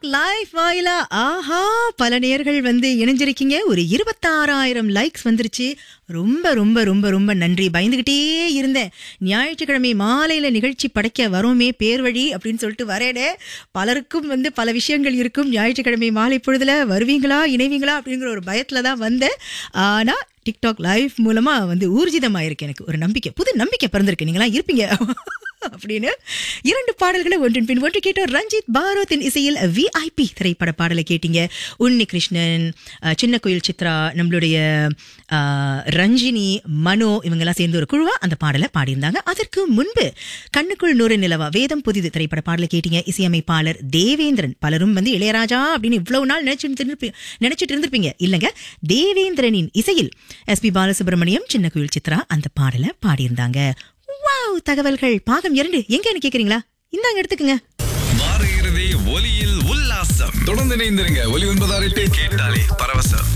life வாயிலா ஆஹா பல நேர்கள் வந்து இணைஞ்சிருக்கீங்க ஒரு இருபத்தாறாயிரம் லைக்ஸ் வந்துருச்சு ரொம்ப ரொம்ப ரொம்ப ரொம்ப நன்றி பயந்துகிட்டே இருந்தேன் ஞாயிற்றுக்கிழமை மாலையில நிகழ்ச்சி படைக்க வரோமே பேர் வழி அப்படின்னு சொல்லிட்டு வரேனே பலருக்கும் வந்து பல விஷயங்கள் இருக்கும் ஞாயிற்றுக்கிழமை மாலை பொழுதுல வருவீங்களா இணைவீங்களா அப்படிங்கிற ஒரு பயத்துல தான் வந்தேன் ஆனா டிக்டாக் லைவ் மூலமா வந்து ஊர்ஜிதமாயிருக்கு எனக்கு ஒரு நம்பிக்கை புது நம்பிக்கை பிறந்திருக்கு நீங்களா இருப்பீங்க அப்படின்னு இரண்டு பாடல்களை ஒன்றின் பின் ஒன்று கேட்டோம் ரஞ்சித் பாரதின் இசையில் விஐபி திரைப்பட பாடலை கேட்டீங்க உன்னி கிருஷ்ணன் அஹ், சின்ன கோயில் சித்ரா நம்மளுடைய அஹ், ரஞ்சினி மனோ இவங்கெல்லாம் சேர்ந்து ஒரு குழுவா அந்த பாடலை பாடியிருந்தாங்க அதற்கு முன்பு கண்ணுக்குள் நூறு நிலவா வேதம் புதிது திரைப்பட பாடலை கேட்டீங்க இசையமைப்பாளர் தேவேந்திரன் பலரும் வந்து இளையராஜா அப்படின்னு இவ்வளவு நாள் நினைச்சிட்டு இருந்திருப்பீ- நினைச்சிட்டு இருந்திருப்பீங்க இல்லைங்க தேவேந்திரனின் இசையில் எஸ்பி பாலசுப்ரமணியம் சின்ன கோயில் சித்ரா அந்த பாடலை பாடியிருந்தாங்க வாவ் தகவல்கள் பாகம் இரண்டு எங்கன்னு கேக்குறீங்களா இந்தாங்க எடுத்துக்கங்க வார இறுதி ஒலியில் உல்லாசம் தொடர்ந்து இணைந்திருங்க ஒலி ஒன்பதாறு எட்டு கேட்டாலே பரவசம்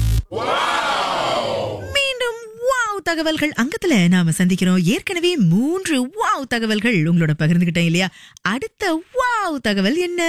மீண்டும் வாவ் தகவல்கள் அங்கத்துல நாம சந்திக்கிறோம் ஏற்கனவே மூன்று வாவ் தகவல்கள் உங்களோட பகிர்ந்துகிட்டேன் இல்லையா அடுத்த வாவ் தகவல் என்ன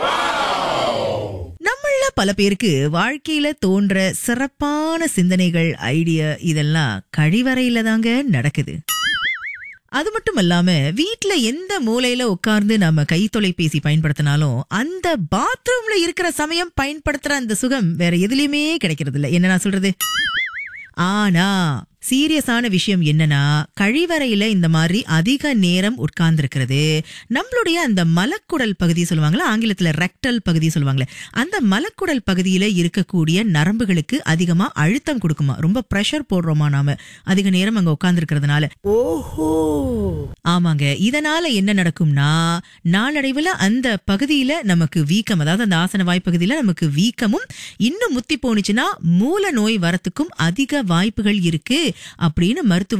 நம்மள பல பேருக்கு வாழ்க்கையில தோன்ற சிறப்பான சிந்தனைகள் ஐடியா இதெல்லாம் கழிவறையில தாங்க நடக்குது அது மட்டும் இல்லாம வீட்ல எந்த மூலையில உட்கார்ந்து நம்ம கை தொலைபேசி பயன்படுத்தினாலும் அந்த பாத்ரூம்ல இருக்கிற சமயம் பயன்படுத்துற அந்த சுகம் வேற எதுலயுமே கிடைக்கிறது இல்ல என்ன நான் சொல்றது ஆனா சீரியஸான விஷயம் என்னன்னா கழிவறையில இந்த மாதிரி அதிக நேரம் உட்கார்ந்துருக்கிறது நம்மளுடைய அந்த மலக்குடல் பகுதி சொல்லுவாங்களா ஆங்கிலத்துல ரெக்டல் பகுதி சொல்லுவாங்களே அந்த மலக்குடல் பகுதியில இருக்கக்கூடிய நரம்புகளுக்கு அதிகமா அழுத்தம் கொடுக்குமா ரொம்ப ப்ரெஷர் போடுறோமா நாம அதிக நேரம் அங்க உட்கார்ந்துருக்கிறதுனால ஆமாங்க இதனால என்ன நடக்கும்னா நாளடைவுல அந்த பகுதியில நமக்கு வீக்கம் அதாவது அந்த ஆசன வாய் பகுதியில நமக்கு வீக்கமும் இன்னும் முத்தி போனுச்சுன்னா மூல நோய் வரத்துக்கும் அதிக வாய்ப்புகள் இருக்கு அப்படின்னு மருத்துவ